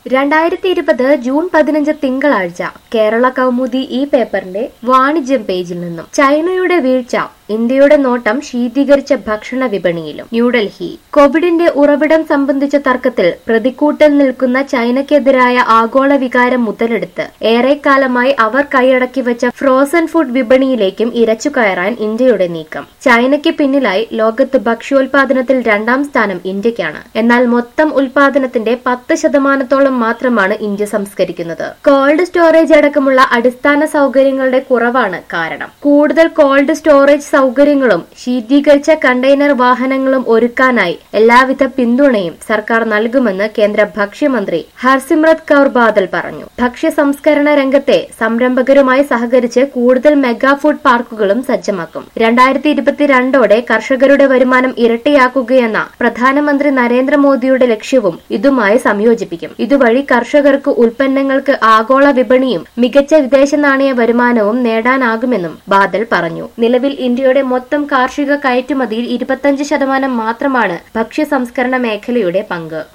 രണ്ടായിരത്തി ഇരുപത് ജൂൺ പതിനഞ്ച് തിങ്കളാഴ്ച കേരള കൗമുദി ഈ പേപ്പറിന്റെ വാണിജ്യം പേജിൽ നിന്നും ചൈനയുടെ വീഴ്ച ഇന്ത്യയുടെ നോട്ടം ശീതീകരിച്ച ഭക്ഷണ വിപണിയിലും ന്യൂഡൽഹി കോവിഡിന്റെ ഉറവിടം സംബന്ധിച്ച തർക്കത്തിൽ പ്രതിക്കൂട്ടിൽ നിൽക്കുന്ന ചൈനയ്ക്കെതിരായ ആഗോള വികാരം മുതലെടുത്ത് ഏറെക്കാലമായി അവർ കൈയടക്കി വെച്ച ഫ്രോസൺ ഫുഡ് വിപണിയിലേക്കും ഇരച്ചു കയറാൻ ഇന്ത്യയുടെ നീക്കം ചൈനയ്ക്ക് പിന്നിലായി ലോകത്ത് ഭക്ഷ്യോൽപാദനത്തിൽ രണ്ടാം സ്ഥാനം ഇന്ത്യക്കാണ് എന്നാൽ മൊത്തം ഉൽപാദനത്തിന്റെ പത്ത് ശതമാനത്തോളം മാത്രമാണ് ഇന്ത്യ സംസ്കരിക്കുന്നത് കോൾഡ് സ്റ്റോറേജ് അടക്കമുള്ള അടിസ്ഥാന സൗകര്യങ്ങളുടെ കുറവാണ് കാരണം കൂടുതൽ കോൾഡ് സ്റ്റോറേജ് സൗകര്യങ്ങളും ശീതീകരിച്ച കണ്ടെയ്നർ വാഹനങ്ങളും ഒരുക്കാനായി എല്ലാവിധ പിന്തുണയും സർക്കാർ നൽകുമെന്ന് കേന്ദ്ര ഭക്ഷ്യമന്ത്രി ഹർസിമ്രത് കൌർ ബാദൽ പറഞ്ഞു ഭക്ഷ്യ സംസ്കരണ രംഗത്തെ സംരംഭകരുമായി സഹകരിച്ച് കൂടുതൽ മെഗാ ഫുഡ് പാർക്കുകളും സജ്ജമാക്കും രണ്ടായിരത്തി ഇരുപത്തിരണ്ടോടെ കർഷകരുടെ വരുമാനം ഇരട്ടിയാക്കുകയെന്ന പ്രധാനമന്ത്രി നരേന്ദ്രമോദിയുടെ ലക്ഷ്യവും ഇതുമായി സംയോജിപ്പിക്കും ഇതുവഴി കർഷകർക്ക് ഉൽപ്പന്നങ്ങൾക്ക് ആഗോള വിപണിയും മികച്ച വിദേശ നാണയ വരുമാനവും നേടാനാകുമെന്നും ബാദൽ പറഞ്ഞു നിലവിൽ ഇന്ത്യയുടെ മൊത്തം കാർഷിക കയറ്റുമതിയിൽ ഇരുപത്തഞ്ച് ശതമാനം മാത്രമാണ് ഭക്ഷ്യ സംസ്കരണ മേഖലയുടെ പങ്ക്